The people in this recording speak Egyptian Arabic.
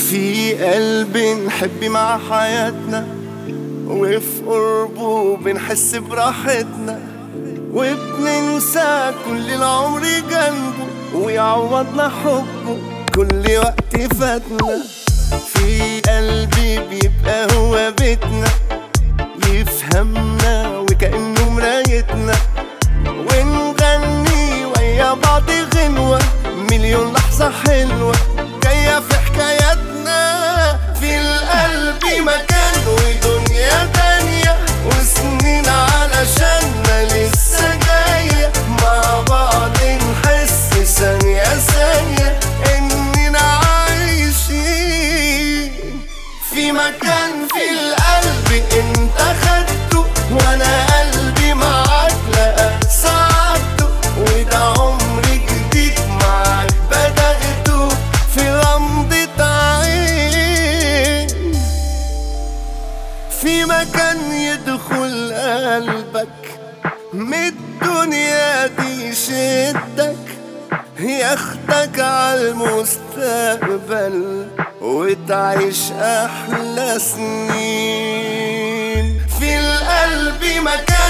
في قلب نحب مع حياتنا وفي قربه بنحس براحتنا وبننسى كل العمر جنبه ويعوضنا حبه كل وقت فاتنا في قلبي بيبقى هو بيتنا يفهمنا وكأنه مرايتنا ونغني ويا بعض غنوة مليون لحظة حلوة جاية في حكاياتنا في القلب مكان ودنيا تانية وسنين علشاننا لسه جاية مع بعض نحس ثانية ثانية إننا عايشين في مكان في القلب انت خدته وانا قلبي معاك لقى سعادته وده عمر جديد معاك بدأته في غمضة عين في مكان يدخل قلبك من الدنيا دي يشدك ياخدك عالمستقبل وتعيش احلى سنين في القلب مكان